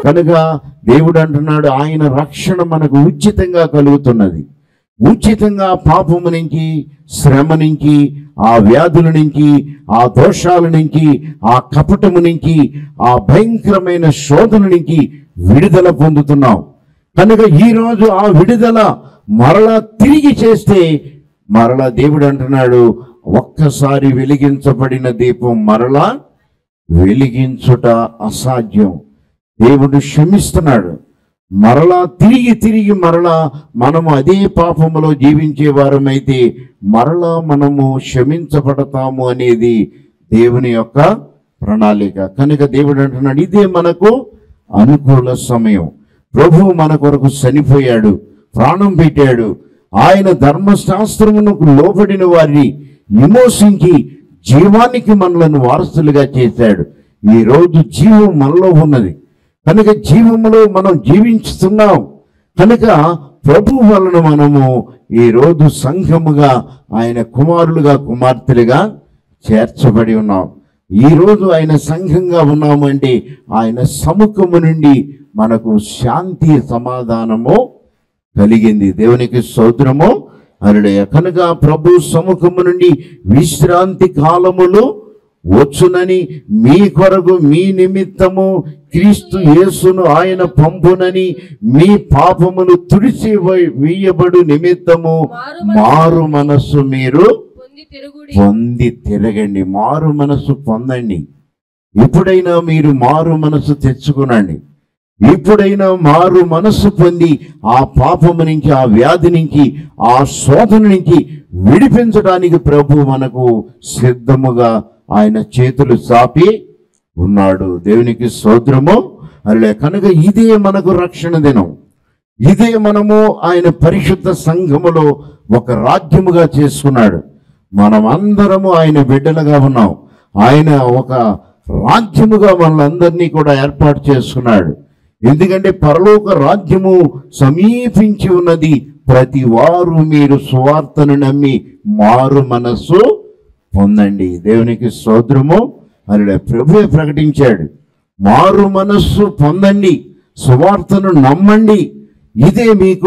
కనుక దేవుడు అంటున్నాడు ఆయన రక్షణ మనకు ఉచితంగా కలుగుతున్నది ఉచితంగా పాపము నుంచి శ్రమ నుంచి ఆ వ్యాధుల నుంచి ఆ దోషాల నుంచి ఆ కపటము నుంచి ఆ భయంకరమైన శోధన నుంచి విడుదల పొందుతున్నాం కనుక ఈ రోజు ఆ విడుదల మరలా తిరిగి చేస్తే మరలా దేవుడు అంటున్నాడు ఒక్కసారి వెలిగించబడిన దీపం మరలా వెలిగించుట అసాధ్యం దేవుడు క్షమిస్తున్నాడు మరలా తిరిగి తిరిగి మరలా మనము అదే పాపములో జీవించే వారమైతే మరలా మనము క్షమించబడతాము అనేది దేవుని యొక్క ప్రణాళిక కనుక దేవుడు అంటున్నాడు ఇదే మనకు అనుకూల సమయం ప్రభువు మన కొరకు చనిపోయాడు ప్రాణం పెట్టాడు ఆయన ధర్మశాస్త్రమునకు లోబడిన వారిని విమోచించి జీవానికి మనలను వారసులుగా చేశాడు ఈ రోజు జీవం మనలో ఉన్నది కనుక జీవములో మనం జీవించుతున్నాం కనుక ప్రభు వలన మనము ఈ రోజు సంఘముగా ఆయన కుమారులుగా కుమార్తెలుగా చేర్చబడి ఉన్నాం ఈ రోజు ఆయన సంఘంగా ఉన్నాము అంటే ఆయన సముఖము నుండి మనకు శాంతి సమాధానము కలిగింది దేవునికి స్తోత్రము అరుడయ కనుక ప్రభు సముఖము నుండి విశ్రాంతి కాలములు వచ్చునని మీ కొరకు మీ నిమిత్తము క్రీస్తు యేసును ఆయన పంపునని మీ పాపములు తుడిచి వీయబడు నిమిత్తము మారు మనస్సు మీరు పొంది తిరుగుడి పొంది తిరగండి మారు మనసు పొందండి ఎప్పుడైనా మీరు మారు మనసు తెచ్చుకునండి ఎప్పుడైనా మారు మనస్సు పొంది ఆ పాపము నుంచి ఆ వ్యాధి నుంచి ఆ శోధన నుంచి విడిపించడానికి ప్రభు మనకు సిద్ధముగా ఆయన చేతులు చాపి ఉన్నాడు దేవునికి స్తోత్రము అలా కనుక ఇదే మనకు రక్షణ దినం ఇదే మనము ఆయన పరిశుద్ధ సంఘములో ఒక రాజ్యముగా చేసుకున్నాడు మనం అందరము ఆయన బిడ్డలుగా ఉన్నాం ఆయన ఒక రాజ్యముగా మనలందరినీ కూడా ఏర్పాటు చేసుకున్నాడు ఎందుకంటే పరలోక రాజ్యము సమీపించి ఉన్నది ప్రతి వారు మీరు సువార్తను నమ్మి మారు మనస్సు పొందండి దేవునికి స్తోత్రము అలా ప్రభువే ప్రకటించాడు మారు మనస్సు పొందండి సువార్తను నమ్మండి ఇదే మీకు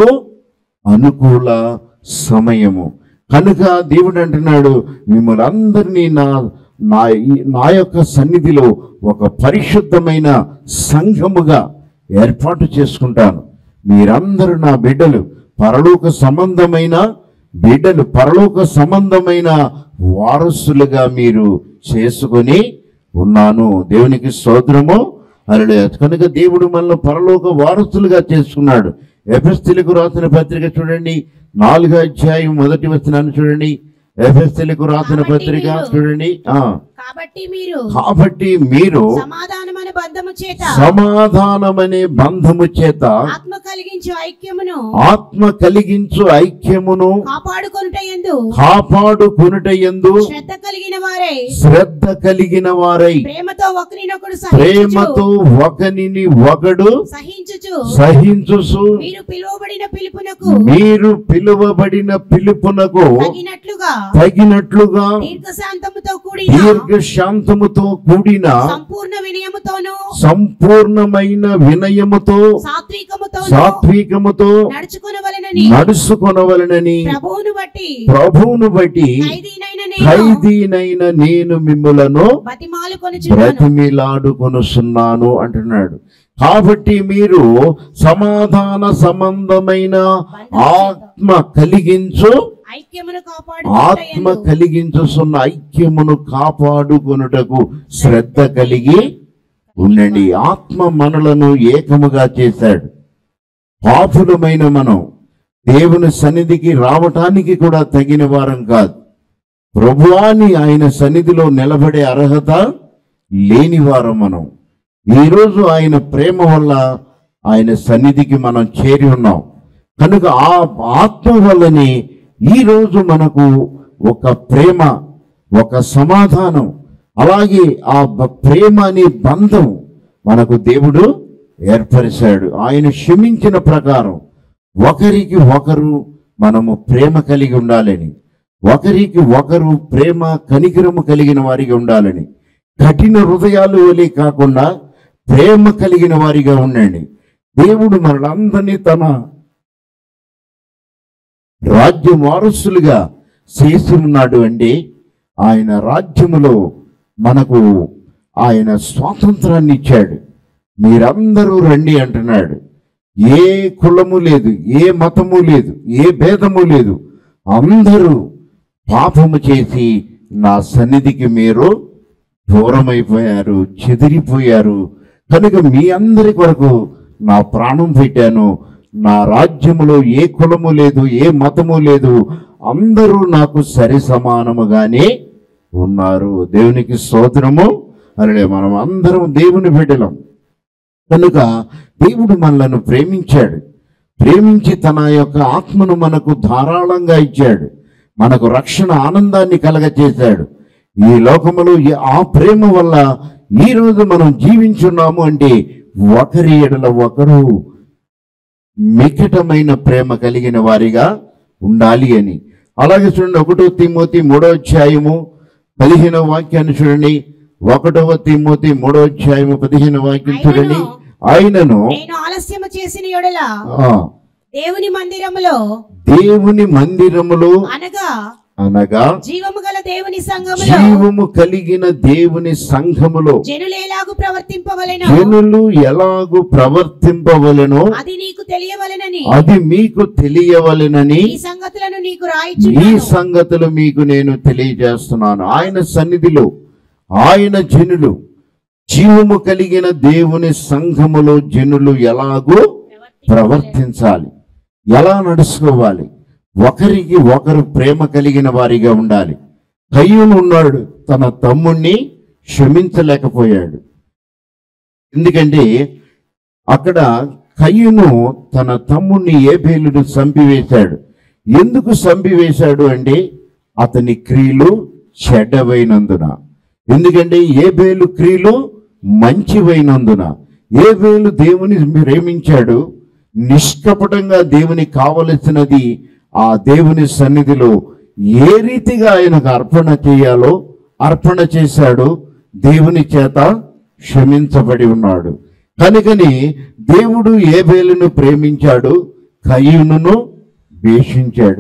అనుకూల సమయము కనుక దేవుడు అంటున్నాడు మిమ్మల్ని అందరినీ నా నా ఈ- నా యొక్క సన్నిధిలో ఒక పరిశుద్ధమైన సంఘముగా ఏర్పాటు చేసుకుంటాను మీరందరూ నా బిడ్డలు పరలోక సంబంధమైన బిడ్డలు పరలోక సంబంధమైన వారసులుగా మీరు చేసుకొని ఉన్నాను దేవునికి స్తోత్రము అరలే కనుక దేవుడు మనల్ని పరలోక వారసులుగా చేసుకున్నాడు ఎఫెస్తీలకు రాసిన పత్రిక చూడండి నాలుగో అధ్యాయం మొదటి వచనాన్ని చూడండి ఎఫెస్తీలకు రాసిన పత్రిక చూడండి ఆ కాబట్టి మీరు కాబట్టి మీరు సమాధానమైన బంధము చేత సమాధానమనే బంధము చేత ఆత్మ కలిగించు ఐక్యమును ఆత్మ కలిగించు ఐక్యమును కాపాడుకొనుట ఎందు కాపాడుకొనుట యందు శ్రద్ధ కలిగిన వారే శ్రద్ధ కలిగిన వారై ప్రేమతో ఒకరినొకడు ప్రేమతో సహించుచు ఒకనిని ఒకడు సహించుచు సహించుసు మీరు పిలువబడిన పిలుపునకు మీరు పిలువబడిన పిలుపునకు తగినట్లుగా తగినట్లుగా దీర్ఘశాంతముతో కూడిన దీర్ఘ శాంతముతో కూడిన సంపూర్ణ వినయముతోను సంపూర్ణమైన వినయముతో సాత్వికముతో సాత్వికముతో నడుచుకునవలెనని నడుచుకొనవలనని ప్రభువును బట్టి ప్రభువును బట్టి ఖైదీనైన నేను ఖైదీనైన నేను మిమ్ములను బతిమాలు కొనుచున్నాను బ్రతిమిలాడుకొనుచున్నాను అంటున్నాడు కాబట్టి మీరు సమాధాన సంబంధమైన ఆత్మ కలిగించు ఐక్యమును ఆత్మ కాపాడు కలిగించుతున్న ఐక్యమును కాపాడుకొనుటకు శ్రద్ధ కలిగి ఉండండి ఆత్మ మనలను ఏకముగా చేశాడు పాపులమైన మనం దేవుని సన్నిధికి రావటానికి కూడా తగిన వారం కాదు ప్రభువాని ఆయన సన్నిధిలో నిలబడే అర్హత లేని వారం మనం ఈరోజు ఆయన ప్రేమ వల్ల ఆయన సన్నిధికి మనం చేరి ఉన్నాం కనుక ఆ ఆత్మ వల్లనే ఈరోజు మనకు ఒక ప్రేమ ఒక సమాధానం అలాగే ఆ బ- ప్రేమ అనే బంధం మనకు దేవుడు ఏర్పరిచాడు ఆయన క్షమించిన ప్రకారం ఒకరికి ఒకరు మనము ప్రేమ కలిగి ఉండాలని ఒకరికి ఒకరు ప్రేమ కనికరము కలిగిన వారికి ఉండాలని కఠిన హృదయాలు వలె కాకుండా ప్రేమ కలిగిన వారిగా ఉండండి దేవుడు మనలందరినీ తన రాజ్య వారసులుగా చేసి ఉన్నాడు అంటే ఆయన రాజ్యములో మనకు ఆయన స్వాతంత్రాన్ని ఇచ్చాడు మీరందరూ రండి అంటున్నాడు ఏ కులము లేదు ఏ మతము లేదు ఏ భేదము లేదు అందరూ పాపము చేసి నా సన్నిధికి మీరు దూరమైపోయారు చెదిరిపోయారు కనుక మీ అందరి కొరకు నా ప్రాణం పెట్టాను నా రాజ్యములో ఏ కులము లేదు ఏ మతము లేదు అందరూ నాకు సరి సమానముగానే ఉన్నారు దేవునికి స్తోత్రము అరే మనం అందరం దేవుని బిడ్డలం కనుక దేవుడు మనలను ప్రేమించాడు ప్రేమించి తన యొక్క ఆత్మను మనకు ధారాళంగా ఇచ్చాడు మనకు రక్షణ ఆనందాన్ని కలగచేశాడు ఈ లోకములో ఈ- ఆ ప్రేమ వల్ల ఈ రోజు మనం జీవించున్నాము అంటే ఒకరి ఎడల ఒకరు మికటమైన ప్రేమ కలిగిన వారిగా ఉండాలి అని అలాగే చూడండి ఒకటో తిమోతి మూడో అధ్యాయము పదిహేనవ వాక్యాన్ని చూడండి ఒకటవ తిమోతి మూడో అధ్యాయము పదిహేను వాక్యం చూడండి ఆయనను నేను ఆలస్యము చేసిన ఎడల ఆ, దేవుని మందిరములో దేవుని మందిరములో అనగా అనగా జీవము గల దేవుని సంఘములో జీవము కలిగిన దేవుని సంఘములో జనులు ఎలాగు ప్రవర్తింపవలెనో జనులు ఎలాగు ప్రవర్తింపవలెనో అది నీకు తెలియవలెనని అది మీకు తెలియవలెనని ఈ సంగతులను నీకు ఈ రాయిచున్నాను సంగతులు మీకు నేను తెలియజేస్తున్నాను ఆయన సన్నిధిలో ఆయన జనులు జీవము కలిగిన దేవుని సంఘములో జనులు ఎలాగూ ప్రవర్తించాలి ఎలా నడుచుకోవాలి ఒకరికి ఒకరు ప్రేమ కలిగిన వారిగా ఉండాలి కయ్యూను ఉన్నాడు తన తమ్ముణ్ణి క్షమించలేకపోయాడు ఎందుకంటే అక్కడ కయ్యూను తన తమ్ముణ్ణి ఏబేలును చంపివేశాడు ఎందుకు చంపివేశాడు అంటే అతని క్రియలు చెడ్డవైనందున ఎందుకంటే ఏబేలు క్రియలు మంచివైనందున ఏబేలు దేవుని ప్రేమించాడు నిష్కపటంగా దేవునికి కావలసినది ఆ దేవుని సన్నిధిలో ఏ రీతిగా ఆయనకు అర్పణ చేయాలో అర్పణ చేశాడు దేవుని చేత క్షమించబడి ఉన్నాడు కనుకని దేవుడు ఏబేలును ప్రేమించాడు కయ్యూనును ద్వేషించాడు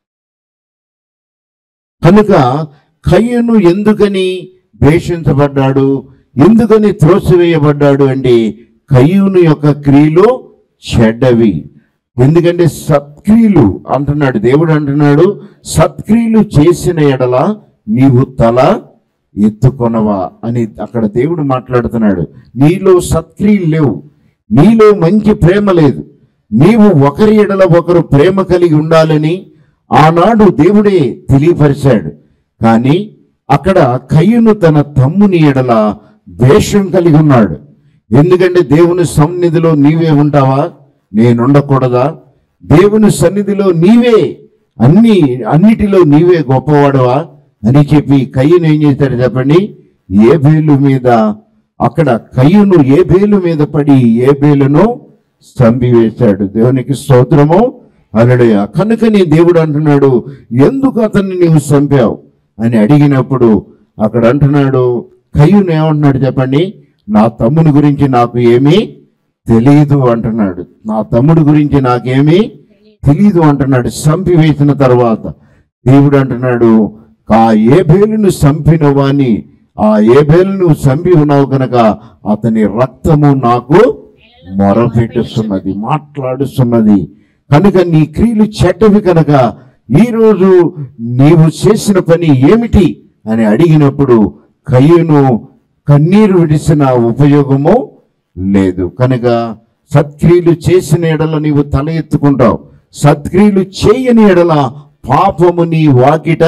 కనుక కయ్యను ఎందుకని ద్వేషించబడ్డాడు ఎందుకని త్రోసివేయబడ్డాడు అంటే కయ్యూను యొక్క క్రియలు చెడ్డవి ఎందుకంటే సత్క్రియలు అంటున్నాడు దేవుడు అంటున్నాడు సత్క్రియలు చేసిన ఎడల నీవు తల ఎత్తుకొనవా అని అక్కడ దేవుడు మాట్లాడుతున్నాడు నీలో సత్క్రియలు లేవు నీలో మంచి ప్రేమ లేదు నీవు ఒకరి ఎడల ఒకరు ప్రేమ కలిగి ఉండాలని ఆనాడు దేవుడే తెలియపరిచాడు కానీ అక్కడ కయ్యను తన తమ్ముని ఎడల ద్వేషం కలిగి ఉన్నాడు ఎందుకంటే దేవుని సన్నిధిలో నీవే ఉంటావా నేనుండకూడదా దేవుని సన్నిధిలో నీవే అన్ని అన్నిటిలో నీవే గొప్పవాడవా అని చెప్పి కయ్యను ఏం చేశాడు చెప్పండి ఏ బేలు మీద అక్కడ కయ్యను ఏ బేలు మీద పడి ఏ బేలును చంపివేశాడు దేవునికి స్తోత్రము అలడయ కనుకని దేవుడు అంటున్నాడు ఎందుకు అతన్ని నీవు చంపావు అని అడిగినప్పుడు అక్కడ అంటున్నాడు కయ్యూను ఏమంటున్నాడు చెప్పండి నా తమ్ముని గురించి నాకు ఏమీ తెలియదు అంటున్నాడు నా తమ్ముడి గురించి నాకేమీ తెలియదు అంటున్నాడు చంపివేసిన తర్వాత దేవుడు అంటున్నాడు ఆ ఏబేలును చంపిన వాణ్ణి ఆ ఏబేలును చంపి ఉన్నావు కనుక అతని రక్తము నాకు మొరపెట్టుస్తున్నది మాట్లాడుతున్నది కనుక నీ క్రియలు చెడ్డవి కనుక ఈరోజు నీవు చేసిన పని ఏమిటి అని అడిగినప్పుడు కయ్యను కన్నీరు విడిసిన ఉపయోగము లేదు కనుక సత్క్రియలు చేసిన ఎడల నీవు తల ఎత్తుకుంటావు సత్క్రియలు చేయని ఎడల పాపము నీ వాకిట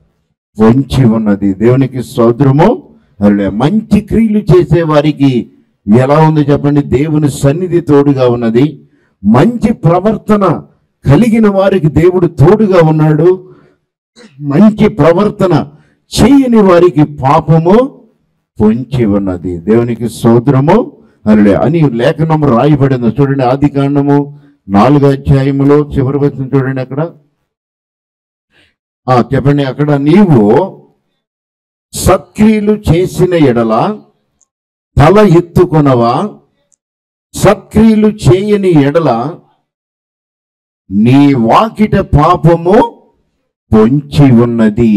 వంచి ఉన్నది దేవునికి స్తోత్రము అరే మంచి క్రియలు చేసే వారికి ఎలా ఉంది చెప్పండి దేవుని సన్నిధి తోడుగా ఉన్నది మంచి ప్రవర్తన కలిగిన వారికి దేవుడు తోడుగా ఉన్నాడు మంచి ప్రవర్తన చేయని వారికి పాపము పొంచి ఉన్నది దేవునికి స్తోత్రము అరే అని లేఖనం రాయబడింది చూడండి ఆది కాండము నాలుగో అధ్యాయములో చివరి వచ్చిన చూడండి అక్కడ ఆ చెప్పండి అక్కడ నీవు సత్క్రియలు చేసిన ఎడల తల ఎత్తుకొనవా సత్క్రియలు చేయని ఎడల నీ వాకిట పాపము పొంచి ఉన్నది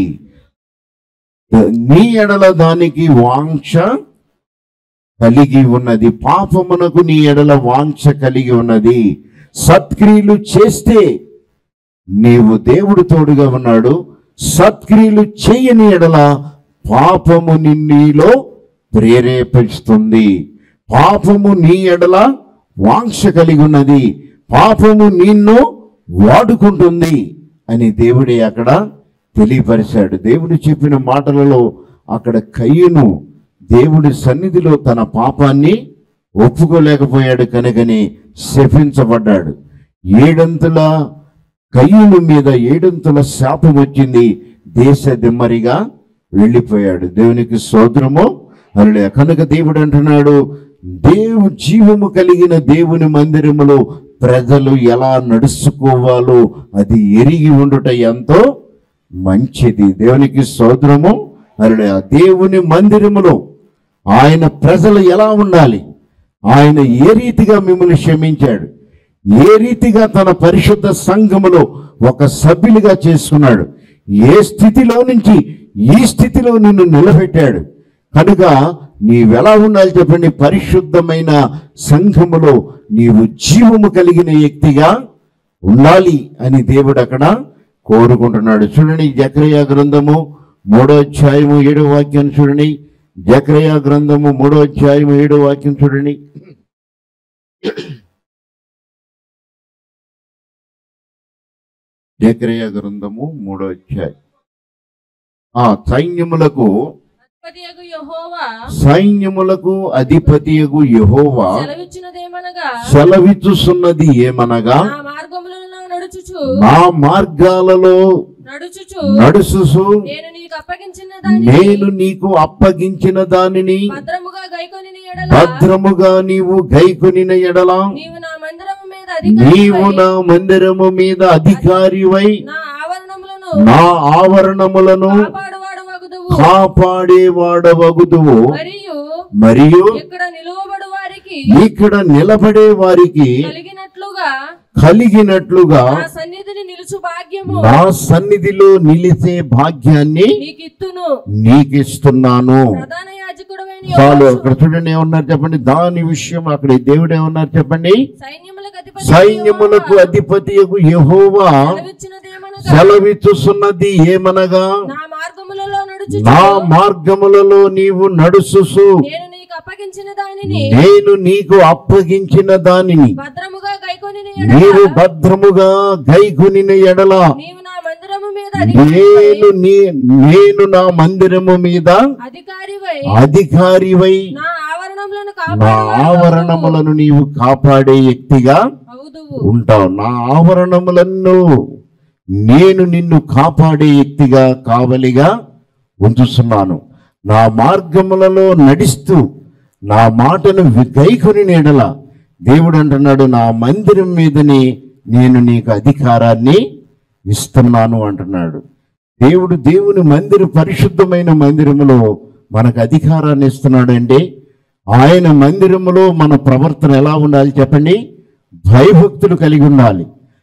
నీ ఎడల దానికి వాంఛ కలిగి ఉన్నది పాపమునకు నీ ఎడల వాంఛ కలిగి ఉన్నది సత్క్రియలు చేస్తే నీవు దేవుడు తోడుగా ఉన్నాడు సత్క్రియలు చేయని ఎడల పాపము నిన్నీలో ప్రేరేపిస్తుంది పాపము నీ ఎడల వాంఛ కలిగి ఉన్నది పాపము నిన్ను వాడుకుంటుంది అని దేవుడే అక్కడ తెలియపరిచాడు దేవుడు చెప్పిన మాటలలో అక్కడ కయ్యను దేవుడి సన్నిధిలో తన పాపాన్ని ఒప్పుకోలేకపోయాడు కనుకని శపించబడ్డాడు ఏడంతుల కయ్యూను మీద ఏడంతుల శాపం వచ్చింది దేశ దిమ్మరిగా వెళ్ళిపోయాడు దేవునికి సోదరము అరుడే కనుక దేవుడు అంటున్నాడు దేవు జీవము కలిగిన దేవుని మందిరములో ప్రజలు ఎలా నడుచుకోవాలో అది ఎరిగి ఉండుట ఎంతో మంచిది దేవునికి సోదరము అరుడే ఆ దేవుని మందిరములో ఆయన ప్రజలు ఎలా ఉండాలి ఆయన ఏ రీతిగా మిమ్మల్ని క్షమించాడు ఏ రీతిగా తన పరిశుద్ధ సంఘములో ఒక సభ్యులుగా చేసుకున్నాడు ఏ స్థితిలో నుంచి ఈ స్థితిలో నిన్ను నిలబెట్టాడు కనుక నీవెలా ఉండాలి చెప్పండి పరిశుద్ధమైన సంఘములో నీవు జీవము కలిగిన వ్యక్తిగా ఉండాలి అని దేవుడు అక్కడ కోరుకుంటున్నాడు చూడండి జక్రయ గ్రంథము మూడో అధ్యాయము ఏడో వాక్యం చూడండి జక్రయ గ్రంథము మూడో అధ్యాయము ఏడో వాక్యం చూడండి జక్రయ గ్రంథము మూడో అధ్యాయం ఆ సైన్యములకు అధిపతియగు యెహోవా సైన్యములకు అధిపతియగు యెహోవా సెలవిచ్చినదేమనగా సెలవిచ్చుచున్నది ఏమనగా నా మార్గములను నడుచుచు నా మార్గాలలో నడుచుచు నడుసుసు నేను నీకు అప్పగించిన దాన్ని నేను నీకు అప్పగించిన దానిని భద్రముగా గైకొని ఎడల భద్రముగా నీవు గైకొనిన ఎడల నీవు నా మందిరము మీద నీవు అధికారివై నా మందిరము మీద అధికారివై నా ఆవరణములను నా ఆవరణములను కాపాడువాడు వగుదువు కాపాడేవాడవగుదువు మరియు మరియు ఇక్కడ నిలువబడు వారికి ఇక్కడ నిలబడే వారికి కలిగినట్లుగా కలిగినట్లుగా నా సన్నిధిని నిలుచు భాగ్యము నా సన్నిధిలో నిలిసే భాగ్యాన్ని నీకిత్తును నీకిస్తున్నాను ప్రధాన యాజకుడమైన చాలు యెహోవా అక్కడ చూడండి ఏమన్నారు చెప్పండి దాని విషయం అక్కడ ఈ దేవుడు ఏమన్నారు చెప్పండి సైన్యములకు అధిపతి సైన్యములకు అధిపతియగు యెహోవా సెలవిచ్చినదేమనగా సెలవిచ్చుచున్నది ఏమనగా నా మార్గములలో నడుచు నా మార్గములలో నీవు నడుసుసు నేను నీకు అప్పగించిన దానిని నేను నీకు అప్పగించిన దానిని భద్రముగా గైకొని నీవు భద్రముగా గైకొనిన ఎడల నీవు నా మందిరము మీద నేను నీ నేను నా మందిరము మీద అధికారివై అధికారివై నా ఆవరణములను నా కాపాడు ఆవరణములను నీవు కాపాడే వ్యక్తిగా అవుదువు ఉంటావు నా ఆవరణములను నేను నిన్ను కాపాడే వ్యక్తిగా కావలిగా ఉంచుతున్నాను నా మార్గములలో నడిస్తూ నా మాటను వి- గైకొని నీడల దేవుడు అంటున్నాడు నా మందిరం మీదనే నేను నీకు అధికారాన్ని ఇస్తున్నాను అంటున్నాడు దేవుడు దేవుని మందిర పరిశుద్ధమైన మందిరములో మనకు అధికారాన్ని ఇస్తున్నాడు అంటే ఆయన మందిరములో మన ప్రవర్తన ఎలా ఉండాలి చెప్పండి భయభక్తులు కలిగి ఉండాలి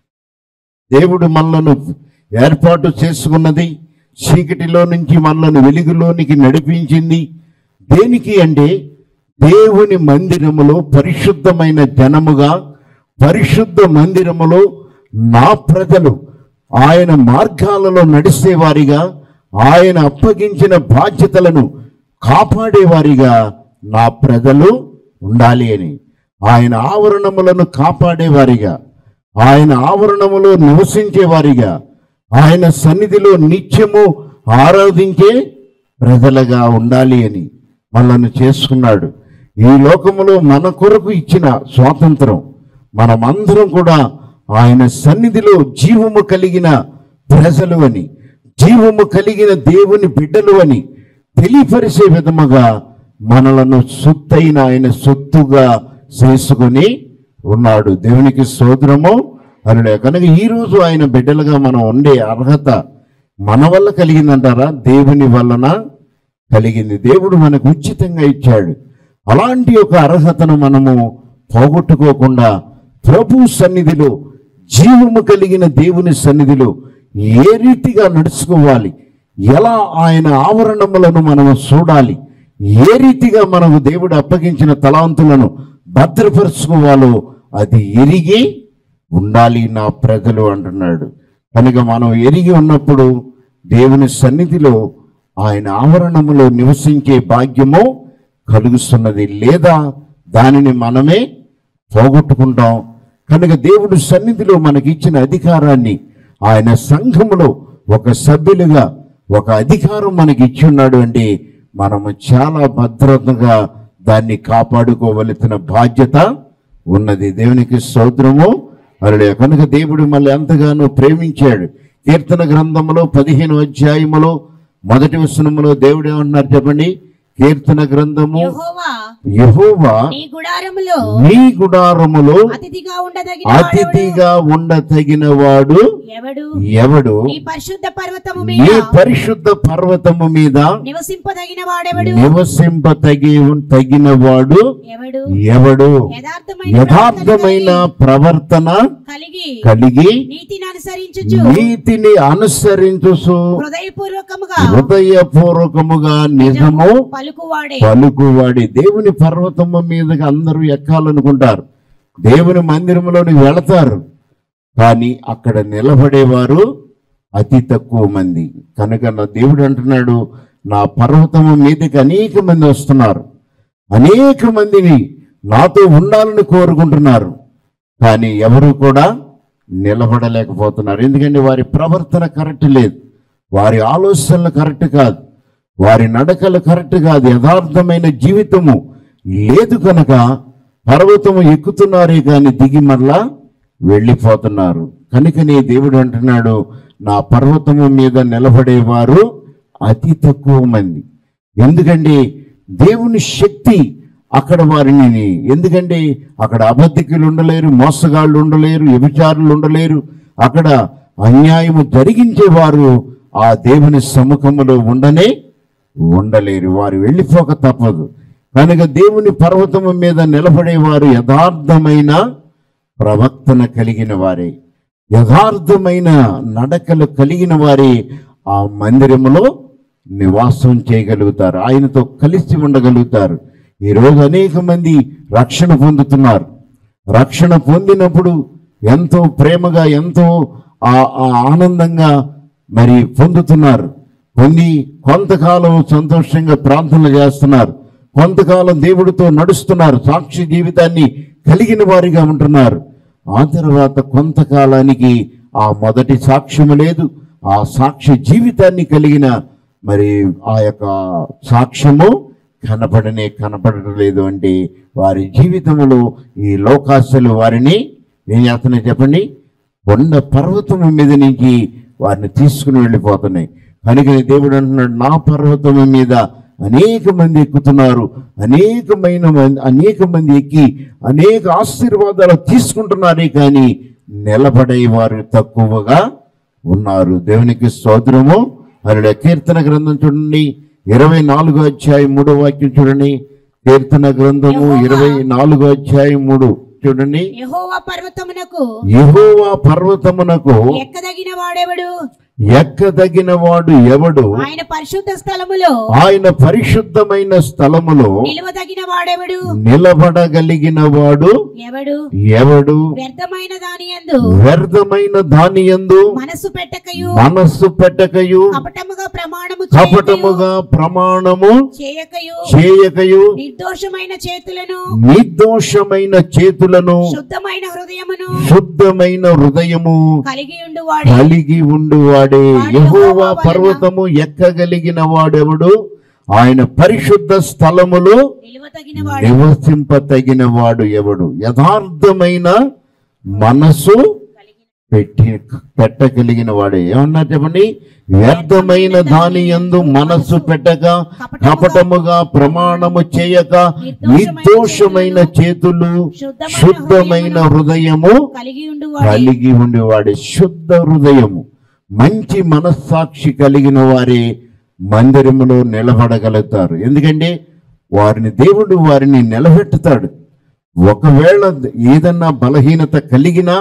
దేవుడు మనలను ఏర్పాటు చేసుకున్నది చీకటిలో నుంచి మనలను వెలుగులోనికి నడిపించింది దేనికి అంటే దేవుని మందిరములో పరిశుద్ధమైన జనముగా పరిశుద్ధ మందిరములో నా ప్రజలు ఆయన మార్గాలలో నడిచేవారిగా ఆయన అప్పగించిన బాధ్యతలను కాపాడేవారిగా నా ప్రజలు ఉండాలి అని ఆయన ఆవరణములను కాపాడేవారిగా ఆయన ఆవరణములో నివసించేవారిగా ఆయన సన్నిధిలో నిత్యము ఆరాధించే ప్రజలుగా ఉండాలి అని మనల్ని చేసుకున్నాడు ఈ లోకములో మన కొరకు ఇచ్చిన స్వాతంత్రం మనమందరం కూడా ఆయన సన్నిధిలో జీవము కలిగిన ప్రజలు అని జీవము కలిగిన దేవుని బిడ్డలు అని తెలియపరిచే విధముగా మనలను సొత్తైన ఆయన సొత్తుగా చేసుకొని ఉన్నాడు దేవునికి సోదరము అరుడే కనుక ఈ రోజు ఆయన బిడ్డలుగా మనం ఉండే అర్హత మన వల్ల కలిగిందంటారా దేవుని వలన కలిగింది దేవుడు మనకు ఉచితంగా ఇచ్చాడు అలాంటి ఒక అర్హతను మనము పోగొట్టుకోకుండా ప్రభు సన్నిధిలో జీవము కలిగిన దేవుని సన్నిధిలో ఏ రీతిగా నడుచుకోవాలి ఎలా ఆయన ఆవరణములను మనము చూడాలి ఏ రీతిగా మనము దేవుడు అప్పగించిన తలాంతులను భద్రపరుచుకోవాలో అది ఎరిగి ఉండాలి నా ప్రజలు అంటున్నాడు కనుక మనం ఎరిగి ఉన్నప్పుడు దేవుని సన్నిధిలో ఆయన ఆవరణములో నివసించే భాగ్యము కలుగుతున్నది లేదా దానిని మనమే పోగొట్టుకుంటాం కనుక దేవుడు సన్నిధిలో మనకి ఇచ్చిన అధికారాన్ని ఆయన సంఘములో ఒక సభ్యులుగా ఒక అధికారం మనకి ఇచ్చి ఉన్నాడు అంటే మనము చాలా భద్రతగా దాన్ని కాపాడుకోవలసిన బాధ్యత ఉన్నది దేవునికి స్తోత్రము అలా కనుక దేవుడు మళ్ళీ ఎంతగానో ప్రేమించాడు కీర్తన గ్రంథములో పదిహేను అధ్యాయములో మొదటి వచనములో దేవుడు ఏమన్నారు చెప్పండి కీర్తన గ్రంథము యెహోవా యెహోవా నీ గుడారములో నీ గుడారములో అతిథిగా ఉండదగిన వాడెవడు? అతిథిగా ఉండతగిన వాడు ఎవడు ఎవడు నీ పరిశుద్ధ పర్వతము నీ మీద పరిశుద్ధ పర్వతము మీద నివసింపదగిన వాడెవడు నివసింపతగి తగిన వాడు ఎవడు ఎవడు యథార్థమైన యథార్థమైన ప్రవర్తన కలిగి కలిగి నీతిని అనుసరించుచు నీతిని అనుసరించు హృదయపూర్వకముగా హృదయపూర్వకముగా నిజము పలుకువాడే పలుకువాడి దేవుని పర్వతము మీదకి అందరూ ఎక్కాలనుకుంటారు దేవుని మందిరంలోనికి వెళతారు కానీ అక్కడ నిలబడేవారు అతి తక్కువ మంది కనుక నా దేవుడు అంటున్నాడు నా పర్వతము మీదకి అనేక మంది వస్తున్నారు అనేక మందిని నాతో ఉండాలని కోరుకుంటున్నారు కానీ ఎవరు కూడా నిలబడలేకపోతున్నారు ఎందుకంటే వారి ప్రవర్తన కరెక్ట్ లేదు వారి ఆలోచనలు కరెక్ట్ కాదు వారి నడకలు కరెక్ట్ కాదు యథార్థమైన జీవితము లేదు కనుక పర్వతము ఎక్కుతున్నారే కానీ దిగి మరలా వెళ్ళిపోతున్నారు కనుకనే దేవుడు అంటున్నాడు నా పర్వతము మీద నిలబడేవారు అతి తక్కువ మంది ఎందుకంటే దేవుని శక్తి అక్కడ వారిని ఎందుకంటే అక్కడ అబద్ధికులు ఉండలేరు మోసగాళ్ళు ఉండలేరు వ్యభిచారులు ఉండలేరు అక్కడ అన్యాయము జరిగించేవారు ఆ దేవుని సముఖములో ఉండనే ఉండలేరు వారు వెళ్ళిపోక తప్పదు కనుక దేవుని పర్వతము మీద నిలబడేవారు యథార్థమైన ప్రవర్తన కలిగిన వారే యథార్థమైన నడకలు కలిగిన వారే ఆ మందిరములో నివాసం చేయగలుగుతారు ఆయనతో కలిసి ఉండగలుగుతారు ఈరోజు అనేక మంది రక్షణ పొందుతున్నారు రక్షణ పొందినప్పుడు ఎంతో ప్రేమగా ఎంతో ఆ- ఆ ఆనందంగా మరి పొందుతున్నారు పొంది కొంతకాలం సంతోషంగా ప్రార్థనలు చేస్తున్నారు కొంతకాలం దేవుడితో నడుస్తున్నారు సాక్షి జీవితాన్ని కలిగిన వారిగా ఉంటున్నారు ఆ తర్వాత కొంతకాలానికి ఆ మొదటి సాక్ష్యము లేదు ఆ సాక్ష్య జీవితాన్ని కలిగిన మరి ఆ యొక్క సాక్ష్యము కనపడనే కనపడటం లేదు అంటే వారి జీవితంలో ఈ లోకాశలు వారిని ఏం చేస్తున్నాయి చెప్పండి కొండ పర్వతము మీద నుంచి వారిని తీసుకుని వెళ్ళిపోతున్నాయి కనుక దేవుడు అంటున్నాడు నా పర్వతము మీద అనేక మంది ఎక్కుతున్నారు అనేకమైన మంది అనేక మంది ఎక్కి అనేక ఆశీర్వాదాలు తీసుకుంటున్నారే కానీ నిలబడే వారు తక్కువగా ఉన్నారు దేవునికి స్తోత్రము అలా కీర్తన గ్రంథం చూడండి ఇరవై నాలుగో అధ్యాయం మూడో వాక్యం చూడండి కీర్తన గ్రంథము ఇరవై నాలుగో అధ్యాయం మూడు చూడండి యెహోవా పర్వతమునకు యెహోవా పర్వతమునకు ఎక్కదగిన వాడెవడు ఎక్కదగిన వాడు ఎవడు ఆయన పరిశుద్ధ స్థలములో ఆయన పరిశుద్ధమైన స్థలములో నిలువదగిన వాడెవడు నిలబడగలిగిన వాడు ఎవడు ఎవడు వ్యర్థమైన దాని యందు వ్యర్థమైన దానియందు మనసు పెట్టకయు మనస్సు పెట్టకయు కపటముగా ప్రమాణము చేయకయు, కపటముగా ప్రమాణము చేయకయు చేయకయు నిర్దోషమైన చేతులను నిర్దోషమైన చేతులను శుద్ధమైన హృదయమును శుద్ధమైన హృదయము కలిగి ఉండువాడే కలిగి ఉండువాడే యెహోవా పర్వతము ఎక్కగలిగిన వాడెవడు ఆయన పరిశుద్ధ స్థలములో నిలువదగిన వాడే నివసింపతగిన వాడు ఎవడు యథార్థమైన మనసు పెట్టి పెట్టగలిగిన వాడే ఏమన్నారు చెప్పండి వ్యర్థమైన దాని యందు మనస్సు పెట్టక కపటముగా ప్రమాణము చేయక నిర్దోషమైన చేతులు శుద్ధమైన హృదయము కలిగి ఉండువాడే కలిగి ఉండేవాడే శుద్ధ హృదయము మంచి మనస్సాక్షి కలిగిన వారే మందిరములో నిలబడగలుగుతారు ఎందుకంటే వారిని దేవుడు వారిని నిలబెట్టుతాడు ఒకవేళ ఏదన్నా బలహీనత కలిగినా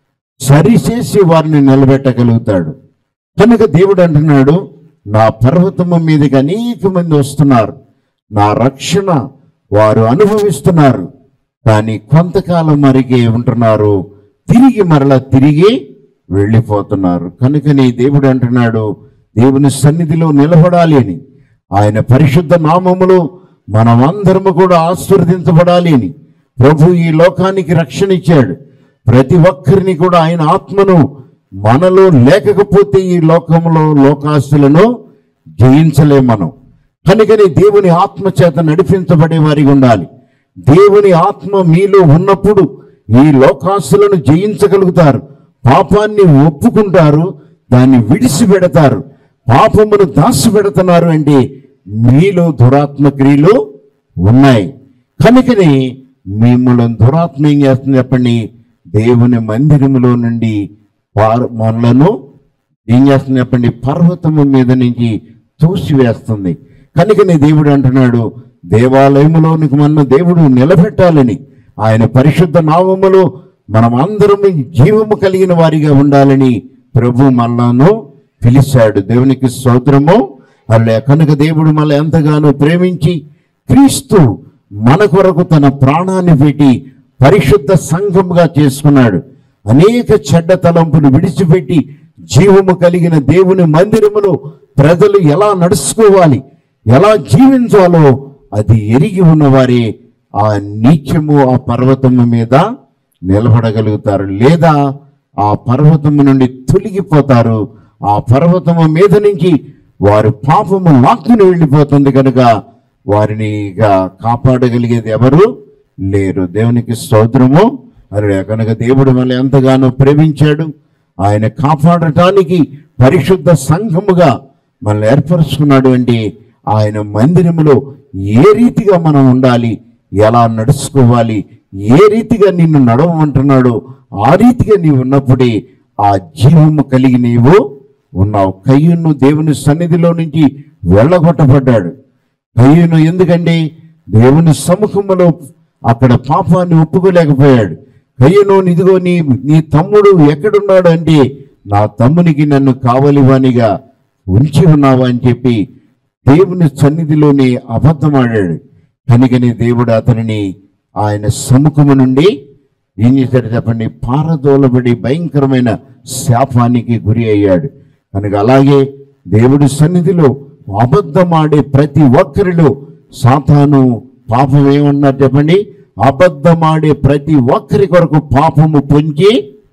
సరిచేసి వారిని నిలబెట్టగలుగుతాడు కనుక దేవుడు అంటున్నాడు నా పర్వతము మీదకి అనేక మంది వస్తున్నారు నా రక్షణ వారు అనుభవిస్తున్నారు కానీ కొంతకాలం మరిగే ఉంటున్నారు తిరిగి మరలా తిరిగి వెళ్ళిపోతున్నారు కనుకని దేవుడు అంటున్నాడు దేవుని సన్నిధిలో నిలబడాలి అని ఆయన పరిశుద్ధ నామములో మనమందరము కూడా ఆశీర్వదించబడాలి అని ప్రభు ఈ లోకానికి రక్షణ ఇచ్చాడు ప్రతి ఒక్కరిని కూడా ఆయన ఆత్మను మనలో లేకపోతే ఈ లోకంలో లోకాస్తులను జయించలేం మనం కనుకని దేవుని ఆత్మ చేత నడిపించబడే వారికి ఉండాలి దేవుని ఆత్మ మీలో ఉన్నప్పుడు ఈ లోకాసులను జయించగలుగుతారు పాపాన్ని ఒప్పుకుంటారు దాన్ని విడిచిపెడతారు పాపమును దాచిపెడుతున్నారు అంటే మీలో దురాత్మ క్రియలు ఉన్నాయి కనుకని మిమ్మల్ని దురాత్మ ఏం చేస్తుంది చెప్పండి దేవుని మందిరములో నుండి వారు మనలను ఏం చేస్తుంది చెప్పండి పర్వతము మీద నుంచి తోసివేస్తుంది కనుకనే దేవుడు అంటున్నాడు దేవాలయములోనికి మన దేవుడు నిలబెట్టాలని ఆయన పరిశుద్ధ నామములో మనం అందరం జీవము కలిగిన వారిగా ఉండాలని ప్రభు మనలను పిలిచాడు దేవునికి స్తోత్రము అలా కనుక దేవుడు మళ్ళీ ఎంతగానో ప్రేమించి క్రీస్తు మన కొరకు తన ప్రాణాన్ని పెట్టి పరిశుద్ధ సంఘముగా చేసుకున్నాడు అనేక చెడ్డ తలంపులు విడిచిపెట్టి జీవము కలిగిన దేవుని మందిరములో ప్రజలు ఎలా నడుచుకోవాలి ఎలా జీవించాలో అది ఎరిగి ఉన్నవారే ఆ నీత్యము ఆ పర్వతము మీద నిలబడగలుగుతారు లేదా ఆ పర్వతము నుండి తొలగిపోతారు ఆ పర్వతము మీద నుంచి వారి పాపము లాక్కుని వెళ్ళిపోతుంది కనుక వారిని ఇక కాపాడగలిగేది ఎవరు లేరు దేవునికి స్తోత్రము అరే కనుక దేవుడు మళ్ళీ ఎంతగానో ప్రేమించాడు ఆయన కాపాడటానికి పరిశుద్ధ సంఘముగా మనల్ని ఏర్పరుచుకున్నాడు అంటే ఆయన మందిరములో ఏ రీతిగా మనం ఉండాలి ఎలా నడుచుకోవాలి ఏ రీతిగా నిన్ను నడవమంటున్నాడో ఆ రీతిగా నీవు ఉన్నప్పుడే ఆ జీవము కలిగి నీవు ఉన్నావు కయ్యును దేవుని సన్నిధిలో నుంచి వెళ్ళగొట్టబడ్డాడు కయ్యను ఎందుకంటే దేవుని సముఖములో అక్కడ పాపాన్ని ఒప్పుకోలేకపోయాడు కయ్యను ఇదిగో నీ నీ తమ్ముడు ఎక్కడున్నాడు అంటే నా తమ్మునికి నన్ను కావలివానిగా ఉంచి ఉన్నావా అని చెప్పి దేవుని సన్నిధిలోనే అబద్ధమాడాడు కనుకని దేవుడు అతనిని ఆయన సముఖము నుండి ఏం చేశాడు చెప్పండి పారదోలబడి భయంకరమైన శాపానికి గురి అయ్యాడు కనుక అలాగే దేవుడి సన్నిధిలో అబద్ధమాడే ప్రతి ఒక్కరిలో సాతాను పాపం ఏమన్నారు చెప్పండి అబద్ధమాడే ప్రతి ఒక్కరి కొరకు పాపము పొంచి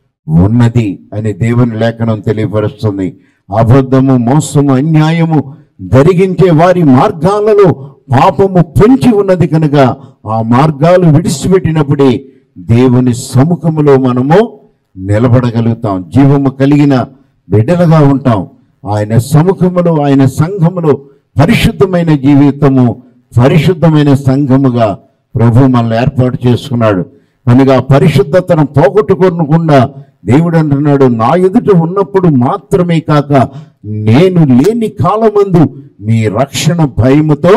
ఉన్నది అని దేవుని లేఖనం తెలియపరుస్తుంది అబద్ధము మోసము అన్యాయము జరిగించే వారి మార్గాలలో పాపము పొంచి ఉన్నది కనుక ఆ మార్గాలు విడిచిపెట్టినప్పుడే దేవుని సముఖములో మనము నిలబడగలుగుతాం జీవము కలిగిన బిడ్డలుగా ఉంటాం ఆయన సముఖములో ఆయన సంఘములో పరిశుద్ధమైన జీవితము పరిశుద్ధమైన సంఘముగా ప్రభు మనల్ని ఏర్పాటు చేసుకున్నాడు కనుక ఆ పరిశుద్ధతను పోగొట్టుకోకుండా దేవుడు అంటున్నాడు నా ఎదుట ఉన్నప్పుడు మాత్రమే కాక నేను లేని కాలమందు మీ రక్షణ భయముతో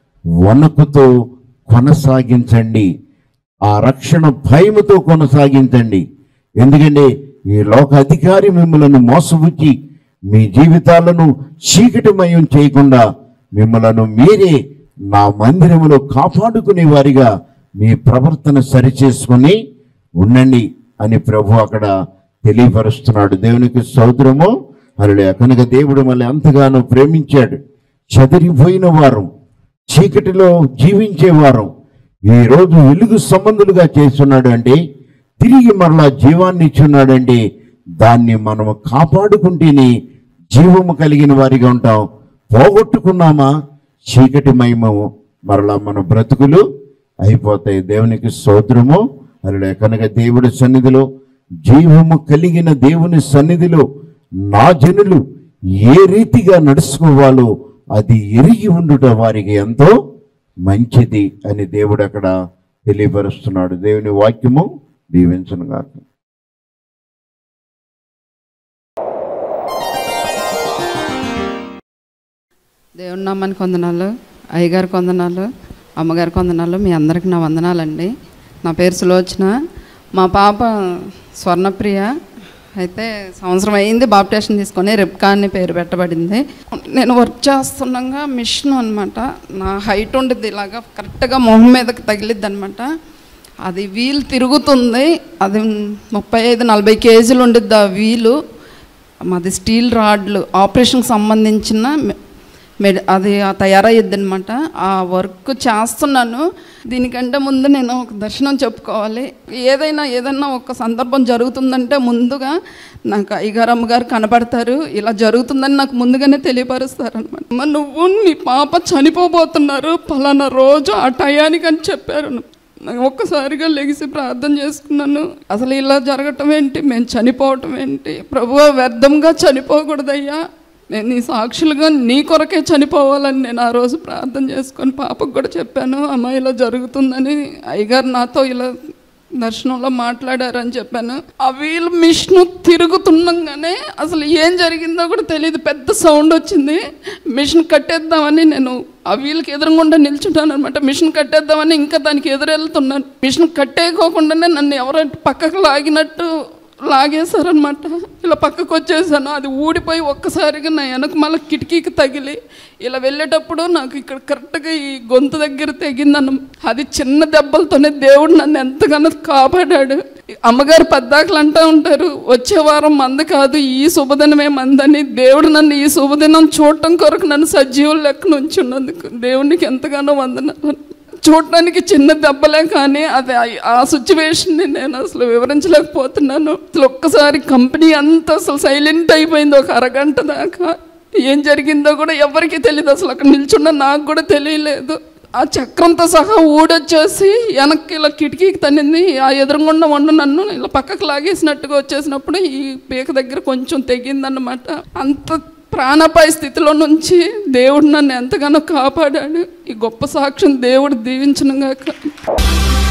వణకుతో కొనసాగించండి ఆ రక్షణ భయముతో కొనసాగించండి ఎందుకంటే ఈ లోక అధికారి మిమ్మలను మోసపుచ్చి మీ జీవితాలను చీకటిమయం చేయకుండా మిమ్మలను మీరే నా మందిరములో కాపాడుకునే వారిగా మీ ప్రవర్తన సరిచేసుకొని ఉండండి అని ప్రభు అక్కడ తెలియపరుస్తున్నాడు దేవునికి సౌదరము అలా కనుక దేవుడు మళ్ళీ ఎంతగానో ప్రేమించాడు చెదిరిపోయిన వారు చీకటిలో జీవించేవారు ఈ రోజు వెలుగు సంబంధులుగా చేస్తున్నాడు అంటే తిరిగి మరలా జీవాన్ని ఇచ్చున్నాడంటే దాన్ని మనము కాపాడుకుంటేనే జీవము కలిగిన వారిగా ఉంటాం పోగొట్టుకున్నామా చీకటి మయమము మరలా మన బ్రతుకులు అయిపోతాయి దేవునికి స్తోత్రము అలా కనుక దేవుడి సన్నిధిలో జీవము కలిగిన దేవుని సన్నిధిలో నా జనులు ఏ రీతిగా నడుచుకోవాలో అది ఎరిగి ఉండుట వారికి ఎంతో మంచిది అని దేవుడు అక్కడ తెలియపరుస్తున్నాడు దేవుని వాక్యము దీవించను గాక దేవుని నామానికి వందనాలు అయ్యగారికి వందనాలు అమ్మగారికి వందనాలు మీ అందరికి నా వందనాలండి నా పేరు సులోచన మా పాప స్వర్ణప్రియ అయితే సంవత్సరం అయింది బాప్టేషన్ తీసుకొని రిప్కా అని పేరు పెట్టబడింది నేను వర్క్ చేస్తుండగా మిషన్ అనమాట నా హైట్ ఉండేది ఇలాగా కరెక్ట్గా మొహం మీదకి తగిలిద్ది అనమాట అది వీల్ తిరుగుతుంది అది ముప్పై ఐదు నలభై కేజీలు ఉండిద్ది ఆ వీలు మాది స్టీల్ రాడ్లు ఆపరేషన్కి సంబంధించిన మె- మెడ్ అది తయారయ్యద్ది అనమాట ఆ వర్క్ చేస్తున్నాను దీనికంటే ముందు నేను ఒక దర్శనం చెప్పుకోవాలి ఏదైనా ఏదైనా ఒక సందర్భం జరుగుతుందంటే ముందుగా నాకు అయ్యగారు అమ్మగారు కనపడతారు ఇలా జరుగుతుందని నాకు ముందుగానే తెలియపరుస్తారు అనమాట నువ్వు నీ పాప చనిపోబోతున్నారు పలానా రోజు ఆ టయానికి అని చెప్పారు నాకు ఒక్కసారిగా లెగిసి ప్రార్థన చేసుకున్నాను అసలు ఇలా జరగటం ఏంటి మేము చనిపోవటం ఏంటి ప్రభు వ్యర్థంగా చనిపోకూడదయ్యా నేను నీ సాక్షులుగా నీ కొరకే చనిపోవాలని నేను ఆ రోజు ప్రార్థన చేసుకొని పాపకు కూడా చెప్పాను అమ్మ ఇలా జరుగుతుందని అయ్యగారు నాతో ఇలా దర్శనంలో మాట్లాడారని చెప్పాను ఆ వీల్ మిషన్ తిరుగుతుండగానే అసలు ఏం జరిగిందో కూడా తెలియదు పెద్ద సౌండ్ వచ్చింది మిషన్ కట్టేద్దామని నేను ఆ వీల్కి ఎదురుగుండా నిల్చుంటాను అనమాట మిషన్ కట్టేద్దామని ఇంకా దానికి ఎదురెళ్తున్నాను మిషన్ కట్టేయకోకుండానే నన్ను ఎవరో పక్కకు లాగినట్టు లాగేశారనమాట ఇలా పక్కకు వచ్చేసాను అది ఊడిపోయి ఒక్కసారిగా నా వెనక మళ్ళీ కిటికీకి తగిలి ఇలా వెళ్ళేటప్పుడు నాకు ఇక్కడ కరెక్ట్గా ఈ గొంతు దగ్గర తెగిందన్న అది చిన్న దెబ్బలతోనే దేవుడు నన్ను ఎంతగానో కాపాడాడు అమ్మగారు పద్దాకలు అంటూ ఉంటారు వచ్చే వారం మంద కాదు ఈ శుభదినమే మందని దేవుడు నన్ను ఈ శుభదినం చూడటం కొరకు నన్ను సజీవులు లెక్క ఉంచున్నందుకు దేవునికి ఎంతగానో వందనాలు చూడటానికి చిన్న దెబ్బలే కానీ అది ఆ- ఆ సిచ్యువేషన్ని నేను అసలు వివరించలేకపోతున్నాను అసలు ఒక్కసారి కంపెనీ అంతా అసలు సైలెంట్ అయిపోయింది ఒక అరగంట దాకా ఏం జరిగిందో కూడా ఎవరికీ తెలియదు అసలు అక్కడ నిల్చున్న నాకు కూడా తెలియలేదు ఆ చక్రంతో సహా ఊడొచ్చేసి వెనక్కి ఇలా కిటికీకి తన్నింది ఆ ఎదురుగుండా వండు నన్ను ఇలా పక్కకు లాగేసినట్టుగా వచ్చేసినప్పుడు ఈ పీక దగ్గర కొంచెం తెగిందన్నమాట అంత ప్రాణాపాయ స్థితిలో నుంచి దేవుడు నన్ను ఎంతగానో కాపాడాడు ఈ గొప్ప సాక్ష్యం దేవుడు దీవించనుగాక